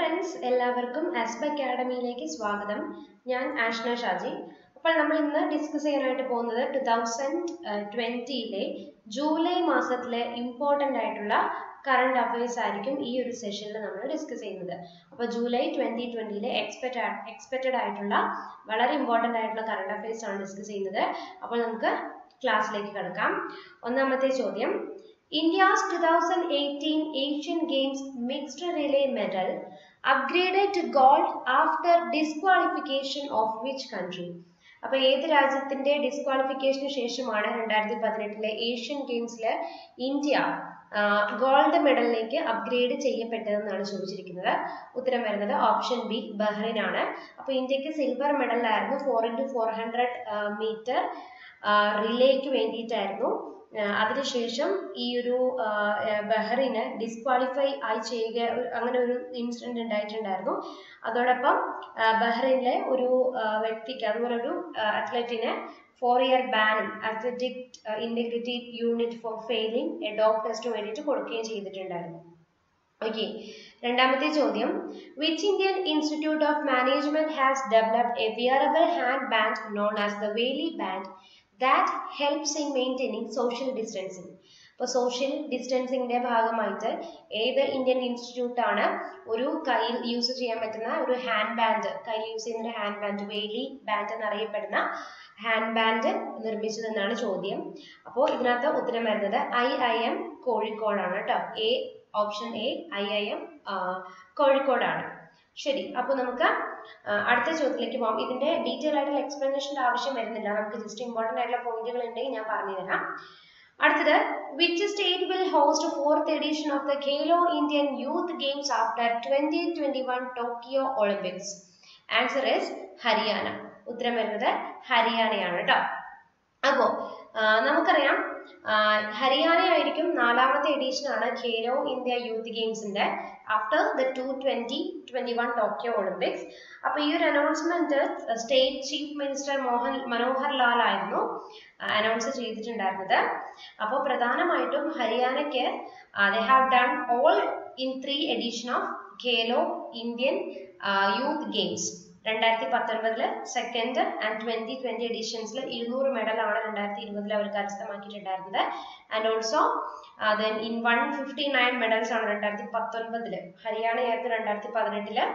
Friends എല്ലാവർക്കും ആസ്പ അക്കാഡമിയിലേക്ക് സ്വാഗതം ഞാൻ ആഷ്ന ഷാജി അപ്പോൾ നമ്മൾ ഇന്ന് ഡിസ്കസ് ചെയ്യാനായിട്ട് പോകുന്നത് ടു തൗസൻഡ് ട്വൻറ്റിയിലെ ജൂലൈ മാസത്തിലെ ഇമ്പോർട്ടൻ്റ് ആയിട്ടുള്ള കറണ്ട് അഫയേഴ്സ് ആയിരിക്കും ഈ ഒരു സെഷനിൽ നമ്മൾ ഡിസ്കസ് ചെയ്യുന്നത് അപ്പോൾ ജൂലൈ ട്വൻറ്റി ട്വൻറ്റിയിലെ എക്സ്പെക്ട് എക്സ്പെക്റ്റഡ് ആയിട്ടുള്ള വളരെ ഇമ്പോർട്ടൻ്റ് ആയിട്ടുള്ള കറണ്ട് അഫയേഴ്സ് ആണ് ഡിസ്കസ് ചെയ്യുന്നത് അപ്പോൾ നമുക്ക് ക്ലാസ്സിലേക്ക് കിടക്കാം ഒന്നാമത്തെ ചോദ്യം India's 2018 Asian Games mixed relay medal upgraded to gold after disqualification of which country? അപ്പൊ ഏത് രാജ്യത്തിന്റെ ഡിസ്ക്വാളിഫിക്കേഷന് ശേഷമാണ് രണ്ടായിരത്തി പതിനെട്ടിലെ ഏഷ്യൻ ഗെയിംസിൽ ഇന്ത്യ ഗോൾഡ് മെഡലിലേക്ക് അപ്ഗ്രേഡ് ചെയ്യപ്പെട്ടതെന്നാണ് ചോദിച്ചിരിക്കുന്നത് ഉത്തരം വരുന്നത് ഓപ്ഷൻ ബി ബഹ്റിൻ ആണ് അപ്പൊ ഇന്ത്യക്ക് സിൽവർ മെഡലായിരുന്നു four into four hundred metre റിലേക്ക് വേണ്ടിയിട്ടായിരുന്നു അതിനുശേഷം ഈ ഒരു ബഹ്റിന് ഡിസ്ക്വാളിഫൈ ആയി ചെയ്യുക അങ്ങനെ ഒരു ഇൻസിഡന്റ് ഉണ്ടായിട്ടുണ്ടായിരുന്നു അതോടൊപ്പം ബഹ്റിനിലെ ഒരു വ്യക്തിക്ക് അതുപോലെ ഒരു അത്ലറ്റിന് ഫോർ ഇയർ ബാനും athletic integrity unit for failing a dope test വേണ്ടിയിട്ട് കൊടുക്കുകയും ചെയ്തിട്ടുണ്ടായിരുന്നു ഓക്കെ രണ്ടാമത്തെ ചോദ്യം which Indian institute of management has developed a wearable hand band known as the വേലി band that helps in maintaining social distancing ഇപ്പോൾ social ഡിസ്റ്റൻസിങ്ങിന്റെ ഭാഗമായിട്ട് ഏത് ഇന്ത്യൻ ഇൻസ്റ്റിറ്റ്യൂട്ട് ആണ് ഒരു കയ്യിൽ യൂസ് ചെയ്യാൻ പറ്റുന്ന ഒരു ഹാൻഡ് ബാൻഡ് കയ്യിൽ യൂസ് ചെയ്യുന്ന ഒരു ഹാൻഡ് ബാൻഡ് വേലി ബാൻഡ് എന്നറിയപ്പെടുന്ന ഹാൻഡ് ബാൻഡ് നിർമ്മിച്ചതെന്നാണ് ചോദ്യം അപ്പോൾ ഇതിനകത്ത് ഉത്തരം വരുന്നത് ഐ ഐ എം കോഴിക്കോടാണ് കേട്ടോ A option A I I M കോഴിക്കോടാണ് ശരി അപ്പോൾ നമുക്ക് അടുത്ത ചോദ്യത്തിലേക്ക് പോകാം ഇതിന്റെ ഡീറ്റെയിൽ ആയിട്ടുള്ള എക്സ്പ്ലനേഷന്റെ ആവശ്യം വരുന്നില്ല നമുക്ക് ജസ്റ്റ് ഇമ്പോർട്ടൻ്റ് ആയിട്ടുള്ള പോയിന്റുകൾ ഉണ്ടെങ്കിൽ ഞാൻ പറഞ്ഞു തരാം അടുത്തത് which state will host fourth edition of the Khelo Indian youth games after twenty twenty one Tokyo Olympics answer is Haryana ഉത്തരം വരുന്നത് ഹരിയാനയാണ് കേട്ടോ അപ്പോ നമുക്കറിയാം ഹരിയാന ആയിരിക്കും നാലാമത്തെ എഡിഷൻ ആണ് ഖേലോ ഇന്ത്യ യൂത്ത് ഗെയിംസിന്റെ after the two twenty twenty one Tokyo Olympics അപ്പൊ ഈ ഒരു announcement state chief minister Mohan Manohar Lal ആയിരുന്നു അനൗൺസ് ചെയ്തിട്ടുണ്ടായിരുന്നത് അപ്പോൾ പ്രധാനമായിട്ടും ഹരിയാനയ്ക്ക് they have done all in three edition of Khelo Indian youth games രണ്ടായിരത്തി പത്തൊൻപതില് സെക്കൻഡ് ആൻഡ് ട്വന്റി ട്വന്റി എഡിഷൻസിൽ ഇരുന്നൂറ് മെഡലാണ് രണ്ടായിരത്തി ഇരുപതിൽ അവർ കരസ്ഥമാക്കിയിട്ടുണ്ടായിരുന്നത് and also then in one fifty nine medals ആണ് രണ്ടായിരത്തി പത്തൊൻപതില് ഹരിയാനയായിരുന്നു രണ്ടായിരത്തി പതിനെട്ടില്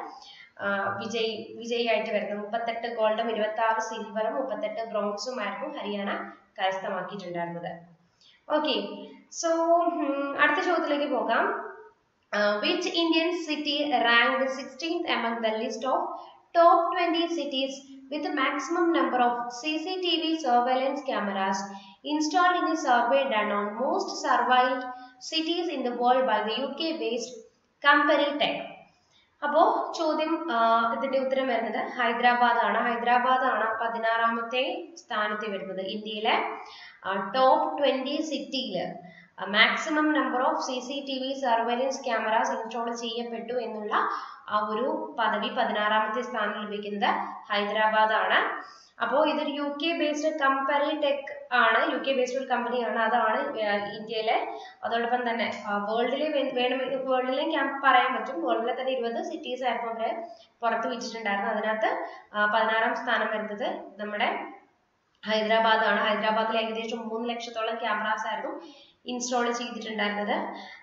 വിജയ് വിജയിയായിട്ട് വരുന്നത് മുപ്പത്തെട്ട് ഗോൾഡും ഇരുപത്തി ആറ് സിൽവറും മുപ്പത്തെട്ട് ബ്രോൺസും ആയിരുന്നു ഹരിയാന കരസ്ഥമാക്കിയിട്ടുണ്ടായിരുന്നത് ഓക്കെ സോ അടുത്ത ചോദ്യത്തിലേക്ക് പോകാം which Indian city rank sixteenth among the list of top 20 cities with the maximum number of CCTV surveillance cameras installed in a survey done on most survived cities in the world by the UK-based Company Tech. അപ്പോൾ ചോദ്യം ഇതിന്റെ ഉത്തരം വരുന്നത് ഹൈദരാബാദ് ആണ് ഹൈദരാബാദ് ആണ് പതിനാറാമത്തെ സ്ഥാനത്ത് വരുന്നത് ഇന്ത്യയിലെ ടോപ്പ് ട്വന്റി സിറ്റിയില് maximum number of C C T V surveillance cameras install ചെയ്യപ്പെട്ടു എന്നുള്ള ആ ഒരു പദവി പതിനാറാമത്തെ സ്ഥാനം ലഭിക്കുന്നത് ഹൈദരാബാദ് ആണ് അപ്പോൾ ഇതൊരു U K based company tech ആണ് യു കെ ബേസ്ഡ് ഒരു കമ്പനിയാണ് അതാണ് ഇന്ത്യയിലെ അതോടൊപ്പം തന്നെ വേൾഡിലെ വേണമെങ്കിൽ വേൾഡിലെ ഞാൻ പറയാൻ പറ്റും വേൾഡിലെ തന്നെ ഇരുപത് സിറ്റീസ് ആയിരുന്നു അവര് പുറത്ത് വെച്ചിട്ടുണ്ടായിരുന്നത് അതിനകത്ത് പതിനാറാം സ്ഥാനം വരുന്നത് നമ്മുടെ ഹൈദരാബാദ് ആണ് ഹൈദരാബാദിൽ ഏകദേശം മൂന്ന് ലക്ഷത്തോളം ക്യാമറാസ് ആയിരുന്നു ഇൻസ്റ്റാൾ ചെയ്തിട്ടുണ്ടായിരുന്നത്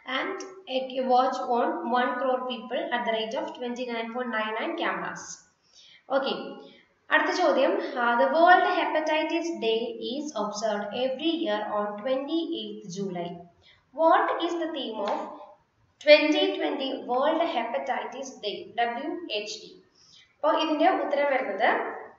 and watch on one crore people at the rate of twenty nine point nine nine cameras okay അടുത്ത ചോദ്യം the world hepatitis day is observed every year on twenty eighth July what is the theme of twenty twenty world hepatitis day W H D അപ്പോൾ ഇതിന്റെ ഉത്തരം വരുന്നത്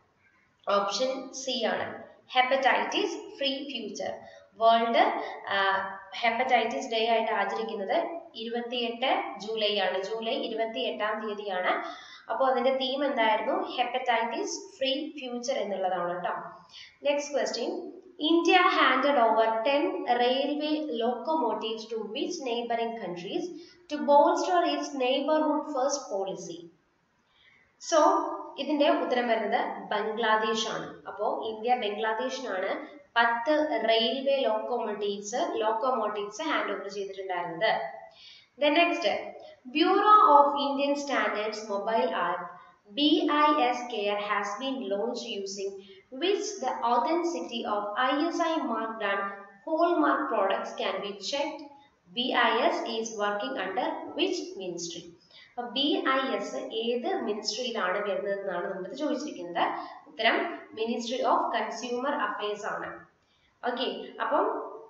option C ആണ് hepatitis free future world hepatitis day ആയിട്ട് ആചരിക്കുന്നത് ഇരുപത്തിയെട്ട് July ആണ് July ഇരുപത്തി എട്ടാം തീയതിയാണ് അപ്പോൾ അതിന്റെ തീം എന്തായിരുന്നു ഹെപ്പറ്റൈറ്റിസ് ഫ്രീ ഫ്യൂച്ചർ എന്നുള്ളതാണ് കേട്ടോ next question India handed over ten railway locomotives to which neighbouring countries to bolster its neighbourhood first policy so ഇതിന്റെ ഉത്തരം വരുന്നത് ബംഗ്ലാദേശ് ആണ് അപ്പോൾ ഇന്ത്യ ബംഗ്ലാദേശിനാണ് പത്ത് railway locomotives locomotives hand over ചെയ്തിട്ടുണ്ടായിരുന്നത് The next, Bureau of Indian Standards mobile app BIS Care has been launched using which the authenticity of ISI marked and hallmark products can be checked. BIS is working under which ministry? അപ്പൊ B I S ഏത് മിനിസ്ട്രിയിലാണ് വരുന്നത് എന്നാണ് നമ്മുടെ ചോദിച്ചിരിക്കുന്നത് ഉത്തരം ministry of consumer affairs ആണ് okay അപ്പം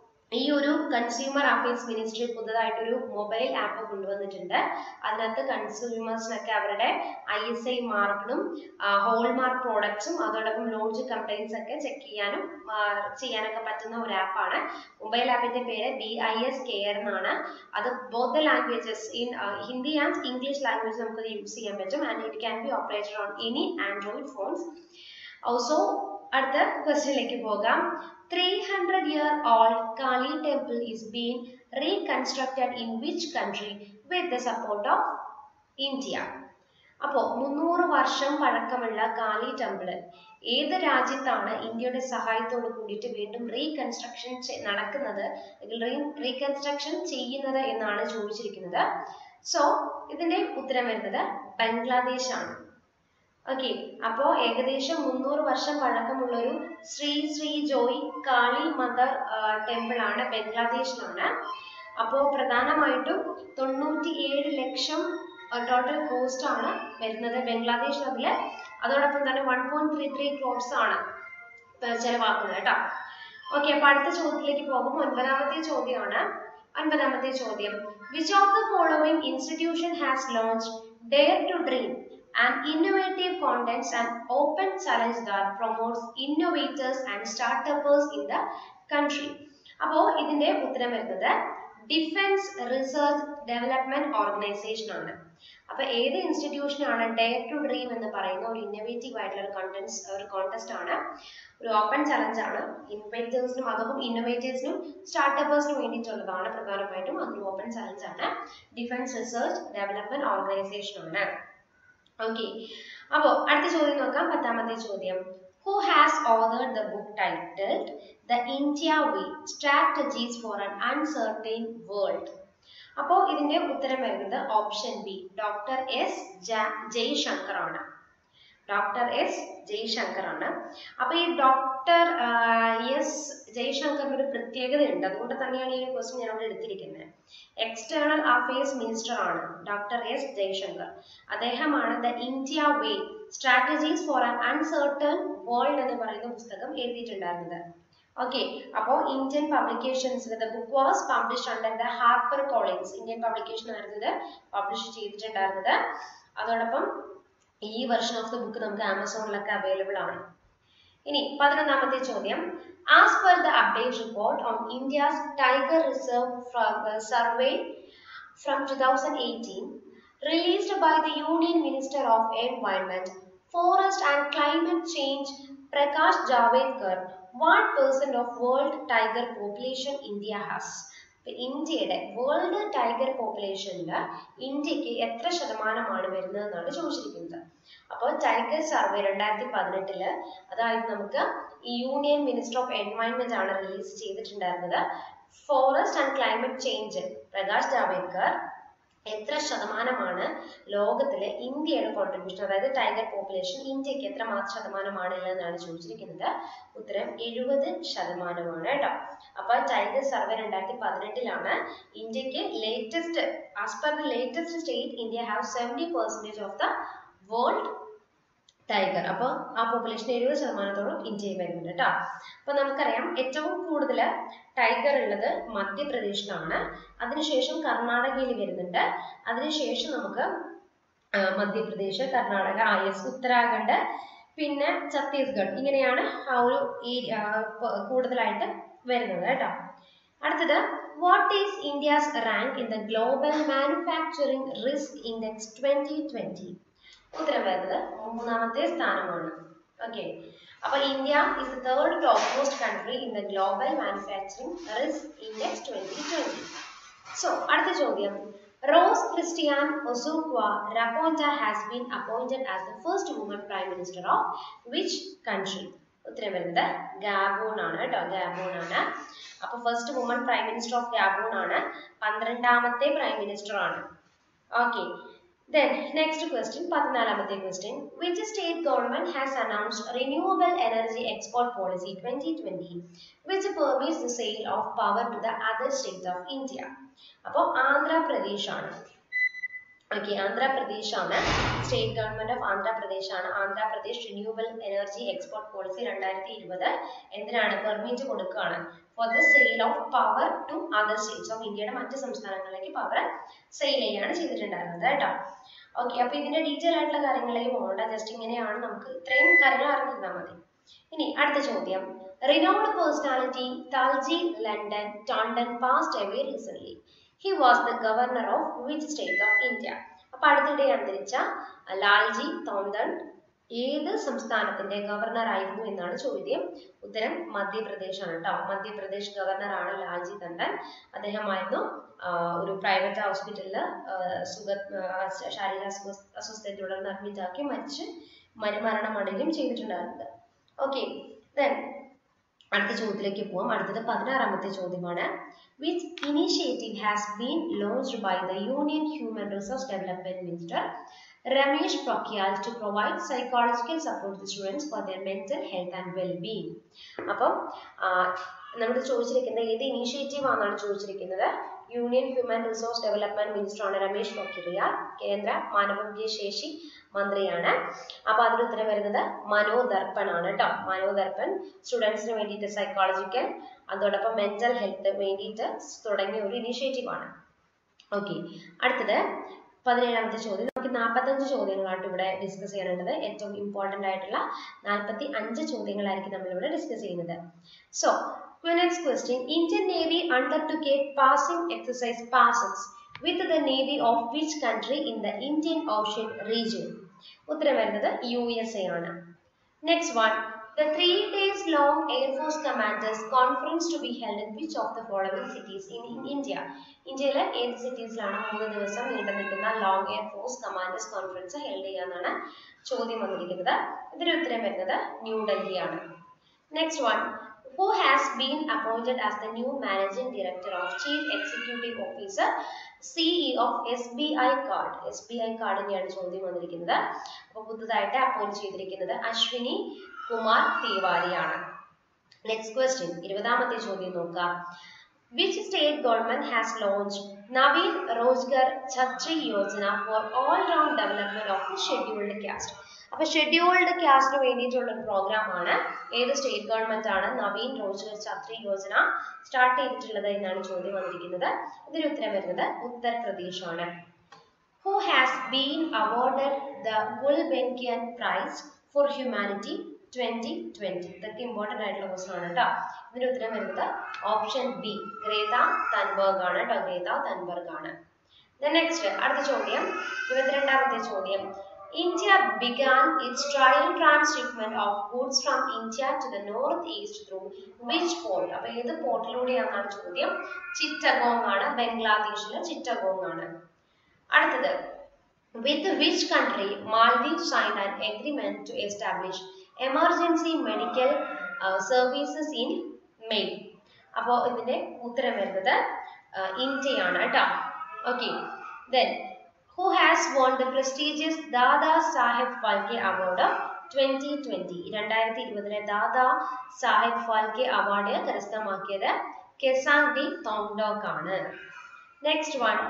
ഈ ഒരു കൺസ്യൂമർ അഫയേഴ്സ് മിനിസ്ട്രി പുതുതായിട്ടൊരു മൊബൈൽ ആപ്പ് കൊണ്ടുവന്നിട്ടുണ്ട് അതിനകത്ത് കൺസ്യൂമേഴ്സിനൊക്കെ അവരുടെ ഐ എസ് ഐ മാർക്കിനും ഹോൾമാർക്ക് പ്രോഡക്ട്സും അതോടൊപ്പം ലോഞ്ച് കമ്പനീസ് ഒക്കെ ചെക്ക് ചെയ്യാനും ആ, ചെയ്യാനൊക്കെ പറ്റുന്ന ഒരു ആപ്പാണ് മൊബൈൽ ആപ്പിന്റെ പേര് ബി ഐ എസ് കെയർ എന്നാണ് അത് both the languages in Hindi and English language നമുക്ക് യൂസ് ചെയ്യാൻ പറ്റും and it can be operated on any Android phones also അടുത്ത ക്വസ്റ്റ്യനിലേക്ക് പോകാം three hundred year old Kali temple is been reconstructed in which country with the support of India അപ്പോൾ മുന്നൂറ് വർഷം പഴക്കമുള്ള കാളി ടെമ്പിൾ ഏത് രാജ്യത്താണ് ഇന്ത്യയുടെ സഹായത്തോട് കൂടിയിട്ട് വീണ്ടും റീകൺസ്ട്രക്ഷൻ നടക്കുന്നത് അല്ലെങ്കിൽ റീകൺസ്ട്രക്ഷൻ ചെയ്യുന്നത് എന്നാണ് ചോദിച്ചിരിക്കുന്നത് സോ ഇതിന്റെ ഉത്തരം വരുന്നത് ബംഗ്ലാദേശ് ആണ് ഓക്കെ അപ്പോ ഏകദേശം മുന്നൂറ് വർഷം പഴക്കമുള്ള ഒരു ശ്രീ ശ്രീ ജോയ് കാളി മദർ ടെമ്പിൾ ആണ് ബംഗ്ലാദേശിലാണ് അപ്പോൾ പ്രധാനമായിട്ടും തൊണ്ണൂറ്റി ഏഴ് ലക്ഷം ടോട്ടൽ കോസ്റ്റ് ആണ് വരുന്നത് ബംഗ്ലാദേശ് അതില് അതോടൊപ്പം തന്നെ one point three three crores ആണ് ഏർ ചെലവാക്കുന്നത് കേട്ടോ ഓക്കെ അപ്പൊ അടുത്ത ചോദ്യത്തിലേക്ക് പോകുമ്പോൾ ഒൻപതാമത്തെ ചോദ്യമാണ് ഒൻപതാമത്തെ ചോദ്യം which of the following institution has launch dare to dream an innovative contents and open challenge that promotes innovators and startups in the country. അപ്പോൾ ഇതിന്റെ ഉത്തരം വരുന്നത് ഡിഫൻസ് റിസർച്ച് ഡെവലപ്മെന്റ് ഓർഗനൈസേഷൻ ആണ് അപ്പൊ ഏത് ഇൻസ്റ്റിറ്റ്യൂഷൻ ആണ് ഡെയർ ടു ഡ്രീം എന്ന് പറയുന്ന ഒരു ഇന്നോവേറ്റീവ് ആയിട്ടുള്ള ഒരു കോണ്ടൻസ് ഒരു കോntest ആണ് ഒരു ഓപ്പൺ ചലഞ്ച് ആണ് ഇന്നോവേറ്റേഴ്സിനും അതോടൊപ്പം ഇന്നോവേറ്റേഴ്സിനും സ്റ്റാർട്ടപ്പേഴ്സിനും വേണ്ടിയിട്ടുള്ളതാണ് പ്രധാനമായിട്ടും അതൊരു ഓപ്പൺ ചലഞ്ച് ആണ് ഡിഫൻസ് റിസർച്ച് ഡെവലപ്മെന്റ് ഓർഗനൈസേഷൻ ആണ് ഓക്കെ അപ്പോൾ അടുത്ത ചോദ്യം നോക്കാം പത്താമത്തെ ചോദ്യം who has authored the book titled the India way strategies for an uncertain world അപ്പോൾ ഇതിന്റെ ഉത്തരം വരുന്നത് option B doctor S Jaishankar ആണ് ഡോക്ടർ എസ് ജയശങ്കർ ആണ് അപ്പൊ ഈ ഡോക്ടർ എസ് ജയശങ്കറിന് ഒരു പ്രത്യേകത ഉണ്ട് അതുകൊണ്ട് തന്നെയാണ് ഈ ക്വസ്റ്റ്യൻ ഞാൻ ഇവിടെ എടുത്തിരിക്കുന്നത് എക്സ്റ്റേണൽ അഫയേഴ്സ് മിനിസ്റ്റർ ആണ് ഡോക്ടർ എസ് ജയശങ്കർ അദ്ദേഹമാണ് the India way strategies for an uncertain world എന്ന് പറയുന്ന പുസ്തകം എഴുതിയിട്ടുണ്ടായിരുന്നത് ഓക്കെ അപ്പോൾ ഇന്ത്യൻ പബ്ലിക്കേഷൻസിൽ the book was publish under the Harper Collins Indian publication ആയിരുന്നത് പബ്ലിഷ് ചെയ്തിട്ടുണ്ടായിരുന്നത് അതോടൊപ്പം ഈ വെർഷൻ ഓഫ് ദ ബുക്ക് നമുക്ക് ആമസോണിലൊക്കെ അവൈലബിൾ ആണ് ഇനി പതിനൊന്നാമത്തെ ചോദ്യം as per the update report on India's tiger reserve survey from 2018 released by the Union Minister of Environment, Forest and Climate Change Prakash Javadekar, what percent of world tiger population India has? ഇപ്പൊ ഇന്ത്യയുടെ world tiger പോപ്പുലേഷനിൽ ഇന്ത്യക്ക് എത്ര ശതമാനമാണ് വരുന്നത് എന്നാണ് ചോദിച്ചിരിക്കുന്നത് അപ്പോൾ tiger survey രണ്ടായിരത്തി പതിനെട്ടില് അതായത് നമുക്ക് ഈ യൂണിയൻ മിനിസ്റ്റർ ഓഫ് എൻവയൺമെന്റ് ആണ് റിലീസ് ചെയ്തിട്ടുണ്ടായിരുന്നത് forest and climate change Prakash Javadekar എത്ര ശതമാനമാണ് ലോകത്തിലെ ഇന്ത്യയുടെ കോൺട്രിബ്യൂഷൻ അതായത് ടൈഗർ പോപ്പുലേഷൻ ഇന്ത്യക്ക് എത്ര മാത്രം ശതമാനമാണ് എന്നാണ് ചോദിച്ചിരിക്കുന്നത് ഉത്തരം എഴുപത് ശതമാനമാണ് കേട്ടോ അപ്പൊ ടൈഗർ സർവേ രണ്ടായിരത്തി പതിനെട്ടിലാണ് ഇന്ത്യക്ക് latest as per the latest state India have seventy percentage of the world tiger അപ്പോൾ ആ പോപ്പുലേഷൻ എഴുപത് ശതമാനത്തോളം ഇന്ത്യയിൽ വരുന്നുണ്ട് കേട്ടോ അപ്പോൾ നമുക്കറിയാം ഏറ്റവും കൂടുതൽ ടൈഗർ ഉള്ളത് മധ്യപ്രദേശിലാണ് അതിനുശേഷം കർണാടകയിൽ വരുന്നുണ്ട് അതിനുശേഷം നമുക്ക് ആ, മധ്യപ്രദേശ് കർണാടക ഐ എസ് ഉത്തരാഖണ്ഡ് പിന്നെ ഛത്തീസ്ഗഡ് ഇങ്ങനെയാണ് ആ ഒരു ഏരിയ കൂടുതലായിട്ട് വരുന്നത് കേട്ടോ അടുത്തത് what is India's rank in the global manufacturing risk index twenty twenty ഉത്തരം വരുന്നത് മൂന്നാമത്തെ സ്ഥാനമാണ് ഓക്കെ അപ്പൊ India is the third top most country in the global manufacturing risk index twenty twenty so അടുത്ത ചോദ്യം Rose Christiane Ossouka Raponda has been appointed as the first woman prime minister of which country ഉത്തരം വരുന്നത് Gabon ആണ് കേട്ടോ Gabon ആണ് അപ്പൊ first woman prime minister of ഗാബൂൺ ആണ് പന്ത്രണ്ടാമത്തെ പ്രൈം മിനിസ്റ്റർ ആണ് ഓക്കെ Then next question, പതിനാലാമത്തെ question. Which state government has announced renewable energy export policy 2020 which permits the sale of power to the other states of India? അപ്പോൾ ആന്ധ്രാപ്രദേശ് ആണ് okay Andhra Pradesh ആണ് state government of Andhra Pradesh ആണ് Andhra Pradesh renewable energy export policy രണ്ടായിരത്തി ഇരുപത് എന്തിനാണ് permit കൊടുക്കുകയാണ് for the sale of power to other states of ഇന്ത്യയുടെ മറ്റ് സംസ്ഥാനങ്ങളിലേക്ക് പവർ സെയിൽ ചെയ്യാണ് ചെയ്തിട്ടുണ്ടായിരുന്നത് കേട്ടോ ഓക്കെ അപ്പൊ ഇതിന്റെ ഡീറ്റെയിൽ ആയിട്ടുള്ള കാര്യങ്ങളിലേക്ക് പോകണ്ട ജസ്റ്റ് ഇങ്ങനെയാണ് നമുക്ക് ഇത്രയും കാര്യങ്ങൾ അറിഞ്ഞിരുന്നാൽ മതി ഇനി അടുത്ത ചോദ്യം റിനോൾഡ് പേഴ്സണാലിറ്റി താൽജി ലണ്ടൻ Tandon passed away recent he was the governor of which state of India അപ്പൊ അടുത്തിടെ അന്തരിച്ച ലാൽജി തോണ്ടൻ ഏത് സംസ്ഥാനത്തിന്റെ ഗവർണർ ആയിരുന്നു എന്നാണ് ചോദ്യം ഉത്തരം മധ്യപ്രദേശ് ആണ് കേട്ടോ മധ്യപ്രദേശ് ഗവർണർ ആണ് ലാൽജി ടണ്ടൻ അദ്ദേഹമായിരുന്നു ഒരു പ്രൈവറ്റ് ഹോസ്പിറ്റലിൽ സുഖ ശാരീരിക അസ്വസ്ഥതയെ തുടർന്ന് അഡ്മിറ്റാക്കി മരിച്ച് മരുമരണം അടയുകയും ചെയ്തിട്ടുണ്ടായിരുന്നത് ഓക്കെ ദെൻ അടുത്ത ചോദ്യത്തിലേക്ക് പോവാം അടുത്തത് പതിനാറാമത്തെ ചോദ്യമാണ് which initiative has been launched by the union human resource development minister Ramesh Pokhriyal to provide psychological support to students for their mental health and well being അപ്പം നമ്മൾ ചോദിച്ചിരിക്കുന്നത് ഏത് ഇനീഷ്യേറ്റീവ് ആണെന്നാണ് ചോദിച്ചിരിക്കുന്നത് union human resource development minister ആണ് രമേശ് പൊഖ്രിയാൽ കേന്ദ്ര മാനവവിഭവശേഷി മന്ത്രിയാണ് അപ്പൊ അതിന് ഉത്തരം വരുന്നത് മനോദർപ്പൺ ആണ് കേട്ടോ മനോദർപ്പൺ സ്റ്റുഡൻസിന് വേണ്ടിയിട്ട് സൈക്കോളജിക്കൽ അതോടൊപ്പം മെന്റൽ ഹെൽത്ത് വേണ്ടിയിട്ട് തുടങ്ങിയ ഒരു ഇനീഷ്യേറ്റീവ് ആണ് ഓക്കെ അടുത്തത് പതിനേഴാമത്തെ ചോദ്യം നമുക്ക് നാൽപ്പത്തഞ്ച് ചോദ്യങ്ങളായിട്ട് ഇവിടെ ഡിസ്കസ് ചെയ്യാനുള്ളത് ഏറ്റവും ഇമ്പോർട്ടൻ്റ് ആയിട്ടുള്ള നാൽപ്പത്തി അഞ്ച് ചോദ്യങ്ങളായിരിക്കും നമ്മൾ ഇവിടെ ഡിസ്കസ് ചെയ്യുന്നത് so next question Indian Navy undertook a passing exercise passes with the Navy of which country in the Indian Ocean region? ഉത്തരം വരുന്നത് യു എസ് എ ആണ് next one The three days long Air Force Commanders Conference to be held in which of the following cities in India? ഇന്ത്യയിലെ ഏത് സിറ്റീസിലാണ് മൂന്ന് ദിവസം നീണ്ടു നിൽക്കുന്ന long air force commanders conference held ചെയ്യാന്നാണ് ചോദ്യം വന്നിരിക്കുന്നത് ഇതിന് ഉത്തരം വരുന്നത് ന്യൂഡൽഹിയാണ് next one who has been appointed as the new managing director of chief executive officer CE of SBI card SBI കാർഡിനെയാണ് ചോദ്യം വന്നിരിക്കുന്നത് അപ്പോൾ പുതുതായിട്ട് അപ്പോയിന്റ് ചെയ്തിരിക്കുന്നത് അശ്വിനി കുമാർ തിവാരിയാണ് നെക്സ്റ്റ് ക്വസ്റ്റ്യൻ ഇരുപതാമത്തെ ചോദ്യം നോക്കാം which state government has launch Naveen Rojgar Chhatri Yojana for all round development of the scheduled caste അപ്പൊ ഷെഡ്യൂൾഡ് കാസ്റ്റിന് വേണ്ടിയിട്ടുള്ള ഒരു പ്രോഗ്രാം ആണ് ഏത് സ്റ്റേറ്റ് ഗവൺമെന്റ് ആണ് നവീൻ റോജ്ഗർ ഛത്രി യോജന സ്റ്റാർട്ട് ചെയ്തിട്ടുള്ളത് എന്നാണ് ചോദ്യം വന്നിരിക്കുന്നത് ഇതിന് ഉത്തരം വരുന്നത് ഉത്തർപ്രദേശ് ആണ് who has been awarded the Gulbenkian prize for humanity twenty twenty ഇതൊക്കെ ഇമ്പോർട്ടന്റ് ആയിട്ടുള്ള ക്വസ്റ്റൻ ആണ് കേട്ടോ ഇതിന് ഉത്തരം വരുന്നത് ഓപ്ഷൻ ബി ഗ്രേത തൻബർഗ് ആണ് കേട്ടോ ഗ്രേത തൻബർഗ് ആണ് നെക്സ്റ്റ് അടുത്ത ചോദ്യം ഇരുപത്തിരണ്ടാമത്തെ ചോദ്യം India began its trial transshipment of goods from India to the northeast through which port? അപ്പൊ ഏത് പോർട്ടിലൂടെയാണെന്നാണ് ചോദ്യം ചിറ്റഗോങ് ആണ് ബംഗ്ലാദേശിലെ ചിറ്റഗോങ് ആണ് അടുത്തത് with which country Maldives signed an agreement to establish emergency medical uh, services in May? അപ്പോൾ ഇതിന്റെ ഉത്തരം വരുന്നത് ഇന്ത്യയാണ് കേട്ടോ okay then who has won the prestigious Dada Saheb Phalke Award of 2020 രണ്ടായിരത്തി ഇരുപതിലെ ദാദാ സാഹിബ് ഫാൽക്കെ അവാർഡ് കരസ്ഥമാക്കിയത് കെസാങ് ഡി തോങ്ഡോക്ക് ആണ് next one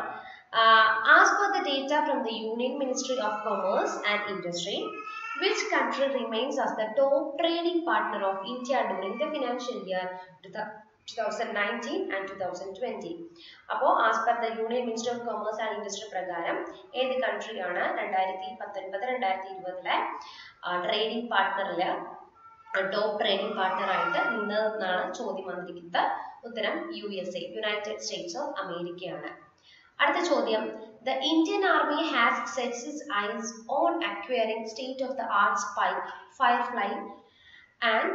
as per the data from the union ministry of commerce and industry which country remains as the top trading partner of India during the financial year 2019 and 2020 അപ്പോൾ as per the union minister of commerce and industry പ്രകാരം ഏത് കൺട്രിയാണ് രണ്ടായിരത്തി പത്തൊൻപത് രണ്ടായിരത്തി ഇരുപതിലെ trading പാർട്ട്ണറിൽ top trading partner ആയിട്ട് നിന്നതെന്നാണ് ചോദ്യം വന്നിരിക്കുന്നത് ഉത്തരം U S A United States of അമേരിക്കയാണ് അടുത്ത ചോദ്യം the Indian army has sets its eyes on acquiring state of the art spike firefly and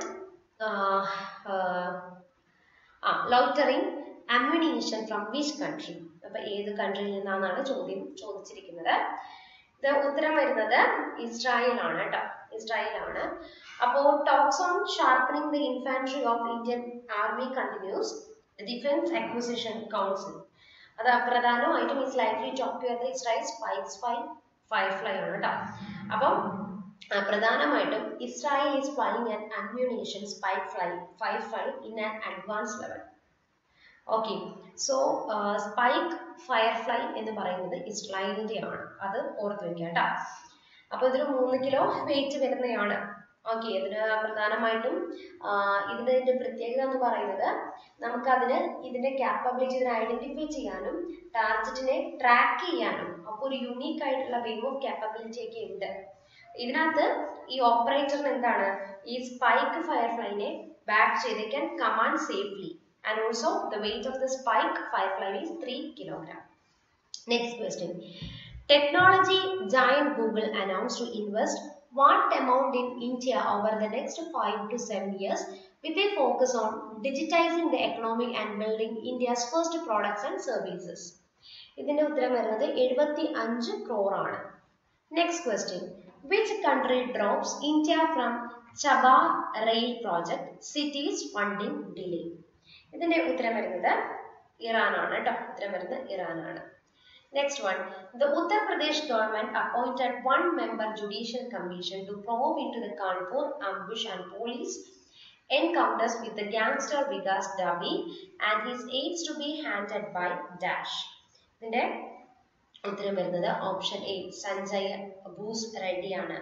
uh loitering ammunition from which country അപ്പൊ ഏത് കൺട്രിയിൽ നിന്നാണെന്നാണ് ചോദ്യം ചോദിച്ചിരിക്കുന്നത് ഇത് ഉത്തരം വരുന്നത് ഇസ്രായേൽ ആണ് കേട്ടോ ഇസ്രായേലാണ് അപ്പോൾ talks on sharpening the infantry of Indian army continues defence acquisition council അത് പ്രധാനമായിട്ടും ഈ സ്ലൈഡിൽ ടോക്ക് ചെയ്യുന്നത് ഇസ്രായേൽ സ്പൈക്സ് ഫൈ ഫയർഫ്ലൈ ആണ് കേട്ടോ അപ്പം ആ, പ്രധാനമായിട്ടും Israel is flying an ammunition spike fly firefly in an advance level okay so spike firefly എന്ന് പറയുന്നത് ഇസ്രായേലിന്റെ ആണ് അത് ഓർത്ത് വെക്കുക കേട്ടോ അപ്പോൾ ഇതിന് മൂന്ന് കിലോ വെയിറ്റ് വരുന്നതാണ് ഓക്കെ ഇതിന് പ്രധാനമായിട്ടും ആ, ഇതിന്റെ ഇതിന്റെ പ്രത്യേകത എന്ന് പറയുന്നത് നമുക്കതിന് ഇതിന്റെ ക്യാപ്പബിലിറ്റി ഇതിനെ ഐഡന്റിഫൈ ചെയ്യാനും ടാർഗറ്റിനെ ട്രാക്ക് ചെയ്യാനും അപ്പോൾ ഒരു യുണീക്ക് ആയിട്ടുള്ള വേവ് ഓഫ് ക്യാപ്പബിലിറ്റി ഒക്കെ ഉണ്ട് ഇതിനകത്ത് ഈ ഓപ്പറേറ്ററിന് എന്താണ് ഈ സ്പൈക്ക് ഫയർഫ്ലൈനെ ബാക്ക് ചെയ്ത് can command safely and also the weight of the spike firefly is three kilogram next question technology giant Google announced to invest what amount in India over the next five to seven years with a focus on digitizing the economy and building India's first products and services. ഇതിന്റെ ഉത്തരം വരുന്നത് എഴുപത്തി അഞ്ച് ക്രോറാണ് next question which country drops India from Chabahar rail project citing funding delay ഇതിന്റെ ഉത്തരം വരുന്നത് ഇറാനാണ് കേട്ടോ ഉത്തരം വരുന്നത് ഇറാനാണ് Next one, the Uttar Pradesh government appointed one member judicial commission to probe into the Kanpur ambush and police encounters with the gangster Vikas Davi and his aides to be handed by Dash. ഇതിന്റെ ഉത്തരം വരുന്നത് option A Sanjay ബൂസ് റെഡ്ഡിയാണ്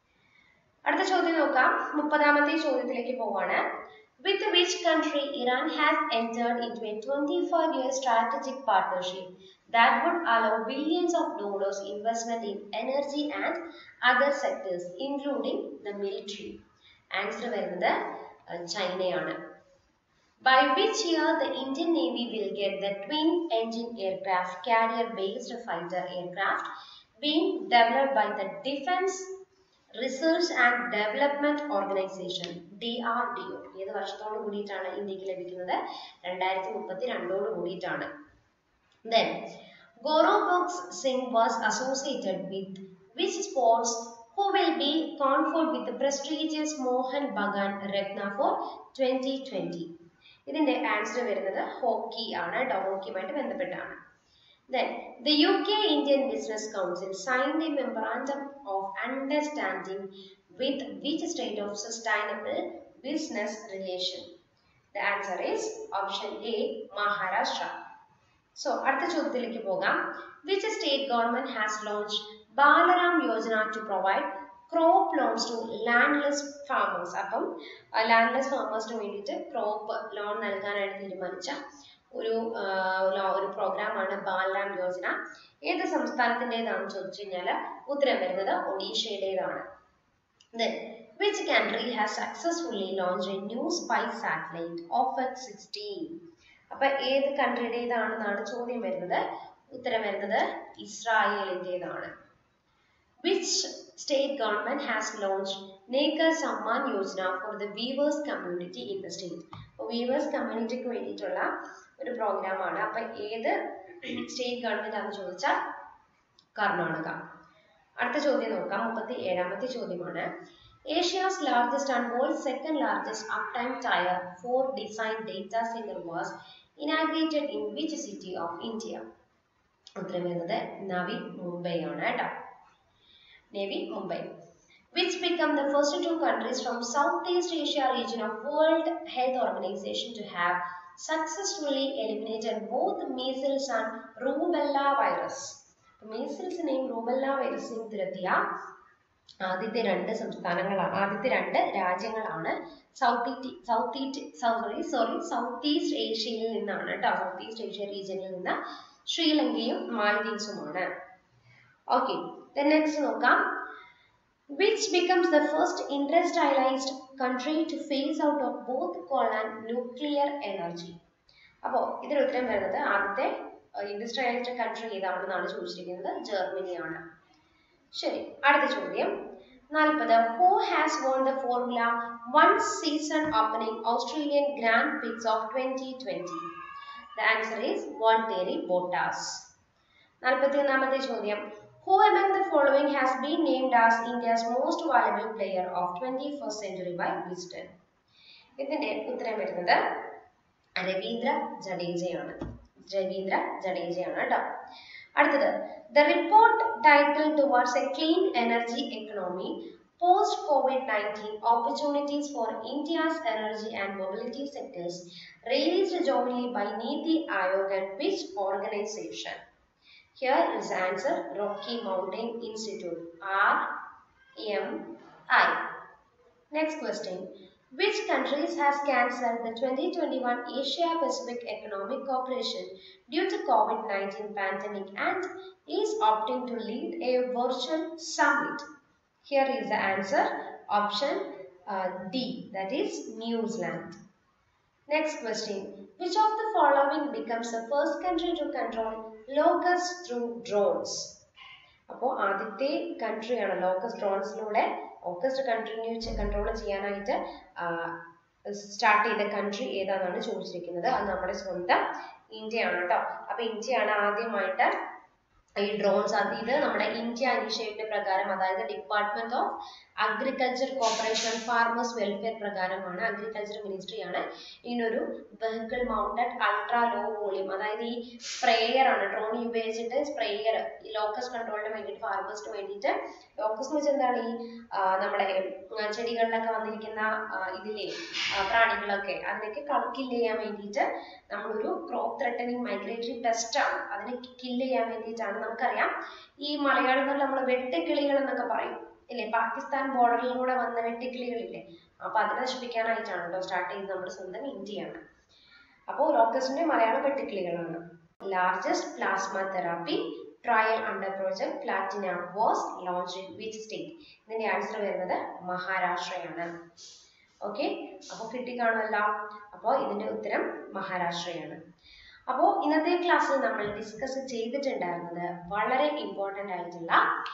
അടുത്ത ചോദ്യം നോക്കാം മുപ്പതാമത്തെ ചോദ്യത്തിലേക്ക് പോവാണ് With which country Iran has entered into a 25-year strategic partnership that would allow billions of dollars investment in energy and other sectors, including the military? Answer വരുന്നത് അഹ്, ചൈനയാണ് By which year the Indian Navy will get the twin engine aircraft carrier based fighter aircraft being developed by the Defense research and development organisation D R D O ഏത് വർഷത്തോട് കൂടിയിട്ടാണ് ഇന്ത്യക്ക് ലഭിക്കുന്നത് രണ്ടായിരത്തി മുപ്പത്തി രണ്ടോട് കൂടിയിട്ടാണ് then Gurbux Singh was associated with which sports who will be conferred with prestigious Mohan Bagan Ratna for twenty twenty ഇതിന്റെ ആൻസർ വരുന്നത് ഹോക്കി ആണ് കേട്ടോ ഹോക്കിയുമായിട്ട് ബന്ധപ്പെട്ടാണ് Then, the UK Indian Business Council signed a memorandum of understanding with which state of sustainable business relation? The answer is option A, Maharashtra. So, അടുത്ത ചോദ്യത്തിലേക്ക് പോകാം which state government has launch Balram Yojana to provide crop loans to landless farmers അപ്പം landless ഫാമേഴ്സിന് വേണ്ടിയിട്ട് crop loan നൽകാനായിട്ട് തീരുമാനിച്ച ഒരു ആ, ലോ- ഒരു പ്രോഗ്രാമാണ് ബാലറാം യോജന ഏത് സംസ്ഥാനത്തിൻ്റെതാണെന്ന് ചോദിച്ചു കഴിഞ്ഞാൽ ഉത്തരം വരുന്നത് ഒഡീഷയുടേതാണ് Then, which country has successfully launched a new spy satellite of F-16? അപ്പൊ ഏത് കൺട്രിയുടേതാണെന്നാണ് ചോദ്യം വരുന്നത് ഉത്തരം വരുന്നത് ഇസ്രായേലിൻ്റെതാണ് Which state government has launched Nekar Samman Yojana for the weavers community in the state? അപ്പോൾ weavers കമ്മ്യൂണിറ്റിക്ക് വേണ്ടിയിട്ടുള്ള ഒരു പ്രോഗ്രാമാണ് അപ്പൊ ഏത് സ്റ്റേറ്റ് ഗവൺമെന്റ് ആണെന്ന് ചോദിച്ചാൽ കർണാടക അടുത്ത ചോദ്യം നോക്കാം മുപ്പത്തി ഏഴാമത്തെ ചോദ്യമാണ് Asia's largest and world second largest up time tier four design data centre was inaugurated in which city of India ഉത്തരം വരുന്നത് നവി മുംബൈ ആണ് കേട്ടോ Navi Mumbai which become the first two countries from Southeast Asia region of World Health Organization to have successfully eliminated both measles and rubella virus. മീസിൽസിനെയും rubella വൈറസിനെയും തുരത്തിയ ആദ്യത്തെ രണ്ട് സംസ്ഥാനങ്ങളാണ് ആദ്യത്തെ രണ്ട് രാജ്യങ്ങളാണ് south east south east sorry sorry south east ഏഷ്യയിൽ നിന്നാണ് കേട്ടോ സൗത്ത് ഈസ്റ്റ് ഏഷ്യ റീജിയനിൽ നിന്ന് ശ്രീലങ്കയും മാൽദീവ്സുമാണ് ഓക്കെ നെക്സ്റ്റ് നോക്കാം which becomes the first industrialized country to phase out of both coal and nuclear energy. അപ്പോൾ ഇതിന് ഉത്തരം വരുന്നത് ആദ്യത്തെ ഇൻഡസ്ട്രിയലൈസ്ഡ് കൺട്രി ഏതാണെന്നാണ് ചോദിച്ചിരിക്കുന്നത് ജർമ്മനിയാണ് ശരി അടുത്ത ചോദ്യം നാൽപ്പത് who has won the formula one season opening Australian grand prix of twenty twenty the answer is Valtteri Bottas നാൽപ്പത്തി ഒന്നാമത്തെ ചോദ്യം Who among the following has been named as India's most valuable player of 21st century by Wisden? ഇതിന്റെ ഉത്തരം വരുന്നത് രവീന്ദ്ര ജഡേജയാണ് രവീന്ദ്ര ജഡേജയാണ് കേട്ടോ അടുത്തത് the report title towards a clean energy economy post covid nineteen opportunities for India's energy and mobility sectors released jointly by NITI Aayog and which organisation here is answer Rocky Mountain Institute R M I next question Which countries has cancelled the 2021 Asia Pacific Economic Cooperation due to COVID-19 pandemic and is opting to lead a virtual summit? Here is the answer option uh, D that is New Zealand. Next question. Which of the following becomes the first country to control locusts through drones? അപ്പോൾ ആദ്യത്തെ country locust ഡ്രോൺസിലൂടെ August continue control ചെയ്യാനായിട്ട് start ചെയ്ത country ഏതാണെന്നാണ് ചോദിച്ചിരിക്കുന്നത് അത് നമ്മുടെ സ്വന്തം ഇന്ത്യയാണ് കേട്ടോ അപ്പൊ ഇന്ത്യയാണ് ആദ്യമായിട്ട് ഈ ഡ്രോൺസ് അത് ഇത് നമ്മുടെ ഇന്ത്യ ഇനിഷ്യേറ്റീവ് പ്രകാരം അതായത് department of agriculture corporation farmers welfare പ്രകാരമാണ് അഗ്രികൾച്ചർ മിനിസ്ട്രിയാണ് ഇതിനൊരു vehicle mounted ultra low volume അതായത് ഈ സ്പ്രേയർ ആണ് ഡ്രോൺ ഉപയോഗിച്ചിട്ട് സ്പ്രേയർ ഈ ലോക്കസ് കൺട്രോളിന് വേണ്ടിയിട്ട് ഫാർമേഴ്സിന് വേണ്ടിയിട്ട് ലോക്കസ് എന്ന് വെച്ചാൽ എന്താണ് ഈ നമ്മുടെ ചെടികളിലൊക്കെ വന്നിരിക്കുന്ന ഇതിലെ പ്രാണികളൊക്കെ അതിനൊക്കെ കില്ല് ചെയ്യാൻ വേണ്ടിയിട്ട് നമ്മളൊരു ക്രോപ്പ് ത്രെട്ടനിങ് മൈഗ്രേറ്ററി പെസ്റ്റ് ആണ് അതിനെ കില്ല് ചെയ്യാൻ വേണ്ടിയിട്ടാണ് നമുക്കറിയാം ഈ മലയാളത്തിൽ നമ്മൾ വെട്ടുക്കിളികൾ എന്നൊക്കെ പറയും ഇല്ലേ പാകിസ്ഥാൻ ബോർഡറിലൂടെ വന്ന വെട്ടുക്കിളികളില്ലേ അപ്പൊ അതിനെ നശിപ്പിക്കാനായിട്ടാണ് കേട്ടോ സ്റ്റാർട്ട് ചെയ്തത് നമ്മുടെ സ്വന്തം ഇന്ത്യയാണ് അപ്പോൾ ലോക്കസിന്റെ മലയാളം വെട്ടുക്കിളികളാണ് largest plasma therapy trial under project platina was launch in which state ഇതിന്റെ ആൻസർ വരുന്നത് മഹാരാഷ്ട്രയാണ് ഓക്കെ അപ്പോൾ കിട്ടിക്കാണുമല്ലോ അപ്പോൾ ഇതിന്റെ ഉത്തരം മഹാരാഷ്ട്രയാണ് അപ്പോൾ ഇന്നത്തെ ക്ലാസ്സിൽ നമ്മൾ ഡിസ്കസ് ചെയ്തിട്ടുണ്ടായിരുന്നത് വളരെ ഇമ്പോർട്ടൻ്റ് ആയിട്ടുള്ള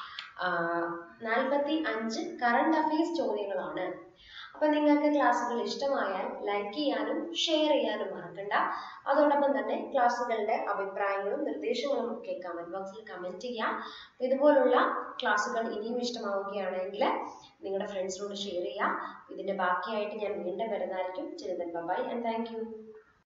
നാൽപ്പത്തി അഞ്ച് കറണ്ട് അഫയേഴ്സ് ചോദ്യങ്ങളാണ് അപ്പൊ നിങ്ങൾക്ക് ക്ലാസ്സുകൾ ഇഷ്ടമായാൽ ലൈക്ക് ചെയ്യാനും ഷെയർ ചെയ്യാനും മറക്കണ്ട അതോടൊപ്പം തന്നെ ക്ലാസ്സുകളുടെ അഭിപ്രായങ്ങളും നിർദ്ദേശങ്ങളും ഒക്കെ കമന്റ് ബോക്സിൽ കമന്റ് ചെയ്യാം ഇതുപോലുള്ള ക്ലാസ്സുകൾ ഇനിയും ഇഷ്ടമാവുകയാണെങ്കിൽ നിങ്ങളുടെ ഫ്രണ്ട്സിനോട് ഷെയർ ചെയ്യാം ഇതിന്റെ ബാക്കിയായിട്ട് ഞാൻ വീണ്ടും വരുന്നതായിരിക്കും ചിലതൻ ബൈ ആൻഡ് താങ്ക് യു